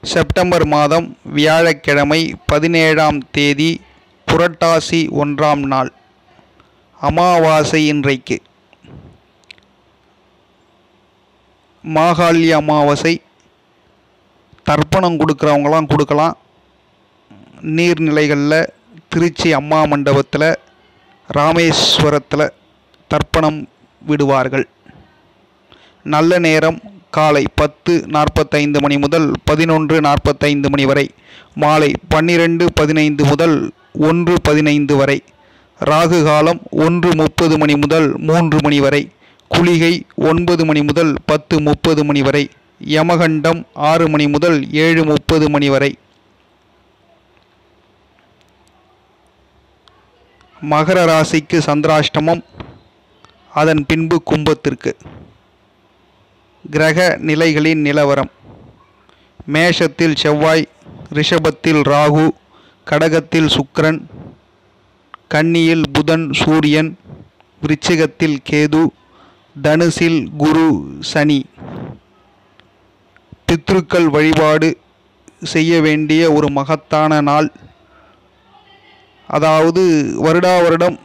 September மாதம் வியாழக்கிழமை பதினேழாம் தேதி புரட்டாசி ஒன்றாம் நாள் அமாவாசை இன்றைக்கு மாகாளி அமாவாசை தர்ப்பணம் கொடுக்குறவங்களாம் கொடுக்கலாம் நீர்நிலைகளில் திருச்சி அம்மா மண்டபத்தில் ராமேஸ்வரத்தில் தர்ப்பணம் விடுவார்கள் நல்ல நேரம் காலை பத்து நாற்பத்தைந்து மணி முதல் பதினொன்று நாற்பத்தைந்து மணி வரை மாலை பன்னிரெண்டு பதினைந்து முதல் ஒன்று பதினைந்து வரை ராகு காலம் ஒன்று முப்பது மணி முதல் மூன்று மணி வரை குளிகை ஒன்பது மணி முதல் பத்து முப்பது மணி வரை யமகண்டம் ஆறு மணி முதல் ஏழு முப்பது மணி வரை மகர ராசிக்கு சந்திராஷ்டமம் அதன் பின்பு கும்பத்திற்கு கிரக நிலைகளின் நிலவரம் மேஷத்தில் செவ்வாய் ரிஷபத்தில் ராகு கடகத்தில் சுக்கிரன் கன்னியில் புதன் சூரியன் விருச்சிகத்தில் கேது தனுசில் குரு சனி பித்ருக்கள் வழிபாடு செய்ய வேண்டிய ஒரு மகத்தான நாள் அதாவது வருடா வருடம்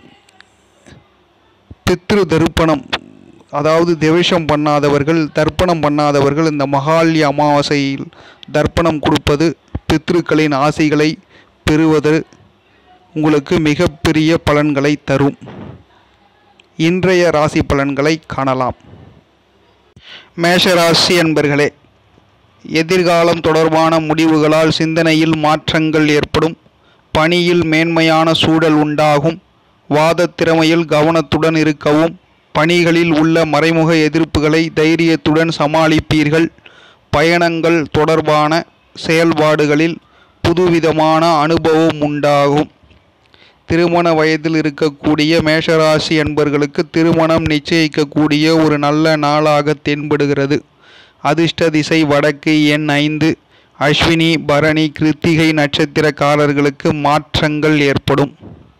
பித்ரு தர்ப்பணம் அதாவது திவேஷம் பண்ணாதவர்கள் தர்ப்பணம் பண்ணாதவர்கள் இந்த மகாலி அமாவாசையில் தர்ப்பணம் கொடுப்பது பித்ருக்களின் ஆசைகளை பெறுவது உங்களுக்கு மிகப்பெரிய பலன்களை தரும் இன்றைய ராசி பலன்களை காணலாம் மேஷராசி என்பர்களே எதிர்காலம் தொடர்பான முடிவுகளால் சிந்தனையில் மாற்றங்கள் ஏற்படும் பணியில் மேன்மையான சூழல் உண்டாகும் வாதத் திறமையில் கவனத்துடன் இருக்கவும் பணிகளில் உள்ள மறைமுக எதிர்ப்புகளை தைரியத்துடன் சமாளிப்பீர்கள் பயணங்கள் தொடர்பான செயல்பாடுகளில் புதுவிதமான அனுபவம் உண்டாகும் திருமண வயதில் இருக்கக்கூடிய மேஷராசி என்பர்களுக்கு திருமணம் நிச்சயிக்கக்கூடிய ஒரு நல்ல நாளாக தென்படுகிறது அதிர்ஷ்ட திசை வடக்கு எண் ஐந்து அஸ்வினி பரணி கிருத்திகை நட்சத்திரக்காரர்களுக்கு மாற்றங்கள் ஏற்படும்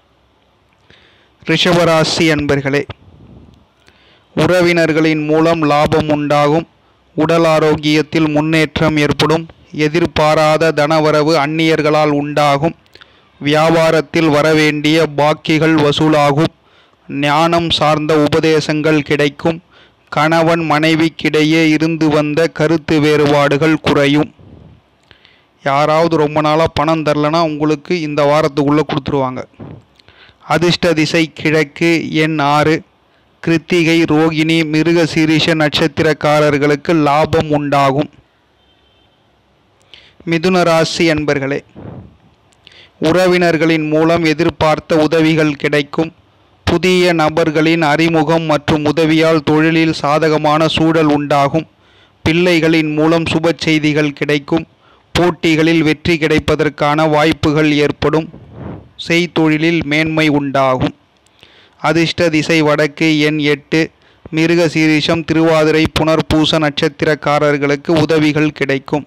ரிஷபராசி அன்பர்களே உறவினர்களின் மூலம் லாபம் உண்டாகும் உடல் ஆரோக்கியத்தில் முன்னேற்றம் ஏற்படும் எதிர்பாராத தனவரவு அந்நியர்களால் உண்டாகும் வியாபாரத்தில் வரவேண்டிய பாக்கிகள் வசூலாகும் ஞானம் சார்ந்த உபதேசங்கள் கிடைக்கும் கணவன் மனைவிக்கிடையே இருந்து வந்த கருத்து வேறுபாடுகள் குறையும் யாராவது ரொம்ப நாளாக பணம் தரலனா உங்களுக்கு இந்த வாரத்துக்குள்ளே கொடுத்துருவாங்க அதிர்ஷ்ட திசை கிழக்கு எண் ஆறு கிருத்திகை ரோகிணி மிருக சீரிஷ நட்சத்திரக்காரர்களுக்கு லாபம் உண்டாகும் மிதுன ராசி அன்பர்களே உறவினர்களின் மூலம் எதிர்பார்த்த உதவிகள் கிடைக்கும் புதிய நபர்களின் அறிமுகம் மற்றும் உதவியால் தொழிலில் சாதகமான சூழல் உண்டாகும் பிள்ளைகளின் மூலம் சுப செய்திகள் கிடைக்கும் போட்டிகளில் வெற்றி கிடைப்பதற்கான வாய்ப்புகள் ஏற்படும் செய்தொழிலில் மேன்மை உண்டாகும் அதிர்ஷ்ட திசை வடக்கு எண் எட்டு மிருக சீரிஷம் திருவாதிரை புனர்பூச நட்சத்திரக்காரர்களுக்கு உதவிகள் கிடைக்கும்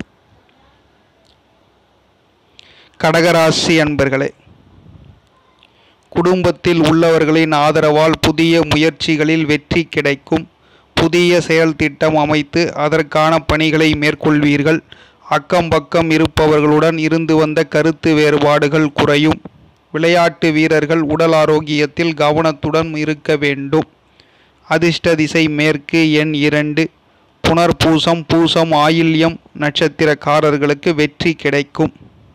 கடகராசி அன்பர்களே குடும்பத்தில் உள்ளவர்களின் ஆதரவால் புதிய முயற்சிகளில் வெற்றி கிடைக்கும் புதிய செயல் திட்டம் அமைத்து அதற்கான பணிகளை மேற்கொள்வீர்கள் அக்கம் பக்கம் இருப்பவர்களுடன் இருந்து வந்த கருத்து வேறுபாடுகள் குறையும் விளையாட்டு வீரர்கள் உடல் ஆரோக்கியத்தில் கவனத்துடன் இருக்க வேண்டும் அதிர்ஷ்ட திசை மேற்கு எண் இரண்டு புனர்பூசம் பூசம் ஆயில்யம் நட்சத்திரக்காரர்களுக்கு வெற்றி கிடைக்கும்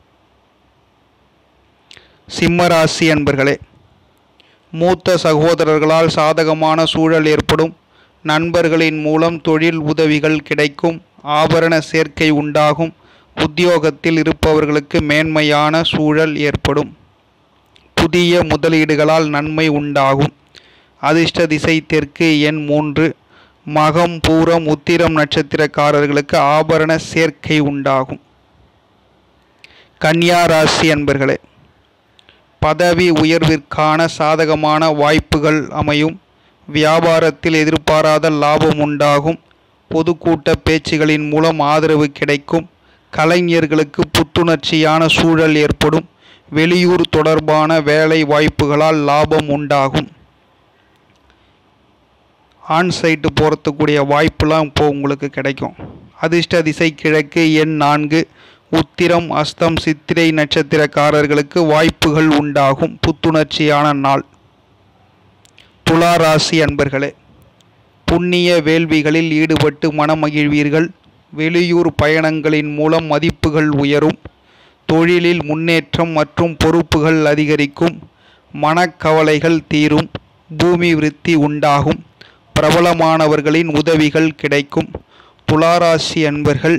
சிம்மராசி அன்பர்களே மூத்த சகோதரர்களால் சாதகமான சூழல் ஏற்படும் நண்பர்களின் மூலம் தொழில் உதவிகள் கிடைக்கும் ஆபரண சேர்க்கை உண்டாகும் உத்தியோகத்தில் இருப்பவர்களுக்கு மேன்மையான சூழல் ஏற்படும் புதிய முதலீடுகளால் நன்மை உண்டாகும் அதிர்ஷ்ட திசை தெற்கு எண் மூன்று மகம் பூரம் உத்திரம் நட்சத்திரக்காரர்களுக்கு ஆபரண சேர்க்கை உண்டாகும் கன்னியா ராசி அன்பர்களே பதவி உயர்விற்கான சாதகமான வாய்ப்புகள் அமையும் வியாபாரத்தில் எதிர்பாராத லாபம் உண்டாகும் பொதுக்கூட்ட பேச்சுகளின் மூலம் ஆதரவு கிடைக்கும் கலைஞர்களுக்கு புத்துணர்ச்சியான சூழல் ஏற்படும் வெளியூர் தொடர்பான வேலை வாய்ப்புகளால் லாபம் உண்டாகும் ஆன் சைட்டு போகிறதுக்கூடிய வாய்ப்புலாம் இப்போ உங்களுக்கு கிடைக்கும் அதிர்ஷ்ட திசை கிழக்கு எண் நான்கு உத்திரம் அஸ்தம் சித்திரை நட்சத்திரக்காரர்களுக்கு வாய்ப்புகள் உண்டாகும் புத்துணர்ச்சியான நாள் துலா ராசி அன்பர்களே புண்ணிய வேள்விகளில் ஈடுபட்டு மனமகிழ்வீர்கள் வெளியூர் பயணங்களின் மூலம் மதிப்புகள் உயரும் தொழிலில் முன்னேற்றம் மற்றும் பொறுப்புகள் அதிகரிக்கும் மனக்கவலைகள் தீரும் பூமி விருத்தி உண்டாகும் பிரபலமானவர்களின் உதவிகள் கிடைக்கும் துளாராசி அன்பர்கள்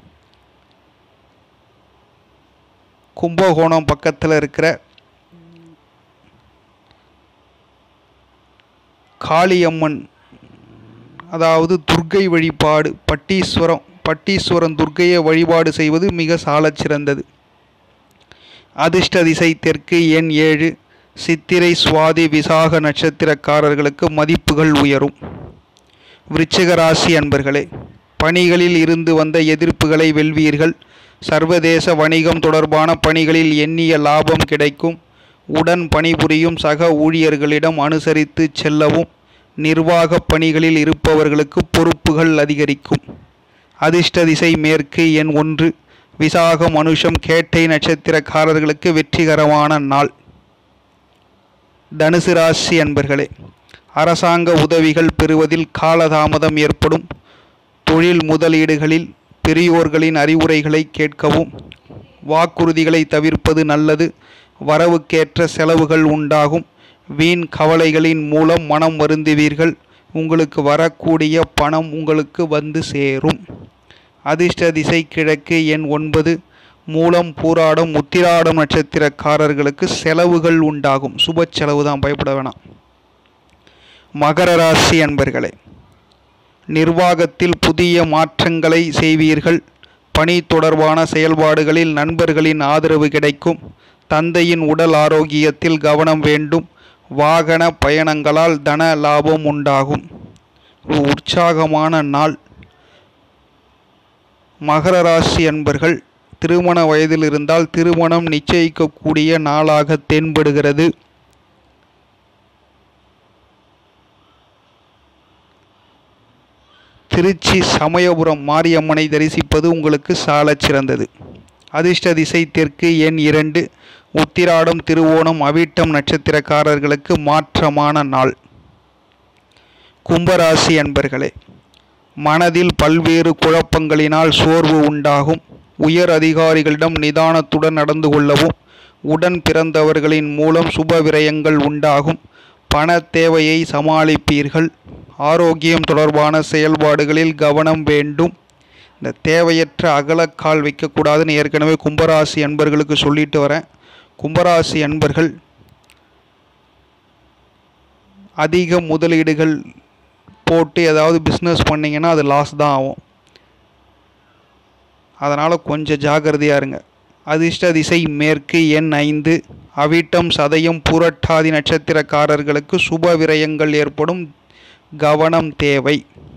கும்பகோணம் பக்கத்தில் இருக்கிற காளியம்மன் அதாவது துர்க்கை வழிபாடு பட்டீஸ்வரம் பட்டீஸ்வரன் துர்க்கையை வழிபாடு செய்வது மிக சாலச் சிறந்தது அதிர்ஷ்ட திசை தெற்கு எண் ஏழு சித்திரை சுவாதி விசாக நட்சத்திரக்காரர்களுக்கு மதிப்புகள் உயரும் விருச்சிக ராசி அன்பர்களே பணிகளில் இருந்து வந்த எதிர்ப்புகளை வெல்வீர்கள் சர்வதேச வணிகம் தொடர்பான பணிகளில் எண்ணிய லாபம் கிடைக்கும் உடன் பணிபுரியும் சக ஊழியர்களிடம் அனுசரித்து செல்லவும் நிர்வாக பணிகளில் இருப்பவர்களுக்கு பொறுப்புகள் அதிகரிக்கும் அதிர்ஷ்ட திசை மேற்கு எண் ஒன்று விசாகம் மனுஷம் கேட்டை நட்சத்திரக்காரர்களுக்கு வெற்றிகரமான நாள் தனுசு ராசி அன்பர்களே அரசாங்க உதவிகள் பெறுவதில் காலதாமதம் ஏற்படும் தொழில் முதலீடுகளில் பெரியோர்களின் அறிவுரைகளை கேட்கவும் வாக்குறுதிகளை தவிர்ப்பது நல்லது வரவுக்கேற்ற செலவுகள் உண்டாகும் வீண் கவலைகளின் மூலம் மனம் வருந்துவீர்கள் உங்களுக்கு வரக்கூடிய பணம் உங்களுக்கு வந்து சேரும் அதிர்ஷ்ட திசை கிழக்கு எண் ஒன்பது மூலம் பூராடம் உத்திராடம் நட்சத்திரக்காரர்களுக்கு செலவுகள் உண்டாகும் சுப செலவு தான் பயப்பட வேணாம் மகர ராசி அன்பர்களே நிர்வாகத்தில் புதிய மாற்றங்களை செய்வீர்கள் பணி தொடர்பான செயல்பாடுகளில் நண்பர்களின் ஆதரவு கிடைக்கும் தந்தையின் உடல் ஆரோக்கியத்தில் கவனம் வேண்டும் வாகன பயணங்களால் தன லாபம் உண்டாகும் ஒரு உற்சாகமான நாள் மகர ராசி அன்பர்கள் திருமண வயதில் இருந்தால் திருமணம் நிச்சயிக்கக்கூடிய நாளாக தென்படுகிறது திருச்சி சமயபுரம் மாரியம்மனை தரிசிப்பது உங்களுக்கு சாலச் சிறந்தது அதிர்ஷ்ட திசை தெற்கு எண் இரண்டு உத்திராடம் திருவோணம் அவிட்டம் நட்சத்திரக்காரர்களுக்கு மாற்றமான நாள் கும்பராசி அன்பர்களே மனதில் பல்வேறு குழப்பங்களினால் சோர்வு உண்டாகும் உயர் அதிகாரிகளிடம் நிதானத்துடன் நடந்து கொள்ளவும் உடன் பிறந்தவர்களின் மூலம் சுப விரயங்கள் உண்டாகும் பண தேவையை சமாளிப்பீர்கள் ஆரோக்கியம் தொடர்பான செயல்பாடுகளில் கவனம் வேண்டும் இந்த தேவையற்ற அகலக்கால் வைக்கக்கூடாதுன்னு ஏற்கனவே கும்பராசி அன்பர்களுக்கு சொல்லிட்டு வரேன் கும்பராசி அன்பர்கள் அதிக முதலீடுகள் போட்டு ஏதாவது பிஸ்னஸ் பண்ணிங்கன்னா அது லாஸ் தான் ஆகும் அதனால் கொஞ்சம் ஜாக்கிரதையாக இருங்க அதிர்ஷ்ட திசை மேற்கு எண் ஐந்து அவிட்டம் சதயம் புரட்டாதி நட்சத்திரக்காரர்களுக்கு சுப விரயங்கள் ஏற்படும் கவனம் தேவை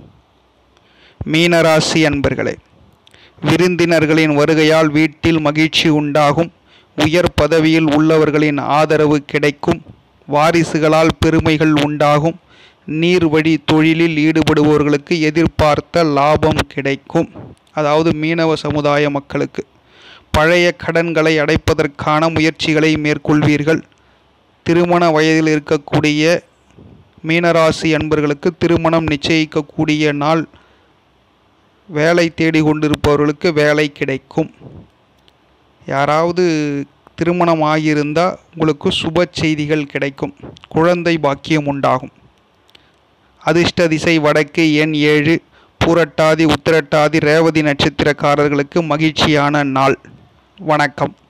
மீனராசி அன்பர்களே விருந்தினர்களின் வருகையால் வீட்டில் மகிழ்ச்சி உண்டாகும் உயர் பதவியில் உள்ளவர்களின் ஆதரவு கிடைக்கும் வாரிசுகளால் பெருமைகள் உண்டாகும் நீர்வழி தொழிலில் ஈடுபடுபவர்களுக்கு எதிர்பார்த்த லாபம் கிடைக்கும் அதாவது மீனவ சமுதாய மக்களுக்கு பழைய கடன்களை அடைப்பதற்கான முயற்சிகளை மேற்கொள்வீர்கள் திருமண வயதில் இருக்கக்கூடிய மீனராசி அன்பர்களுக்கு திருமணம் நிச்சயிக்கக்கூடிய நாள் வேலை தேடி கொண்டிருப்பவர்களுக்கு வேலை கிடைக்கும் யாராவது திருமணம் ஆகியிருந்தால் உங்களுக்கு சுப செய்திகள் கிடைக்கும் குழந்தை பாக்கியம் உண்டாகும் அதிர்ஷ்ட திசை வடக்கு எண் ஏழு பூரட்டாதி உத்திரட்டாதி ரேவதி நட்சத்திரக்காரர்களுக்கு மகிழ்ச்சியான நாள் வணக்கம்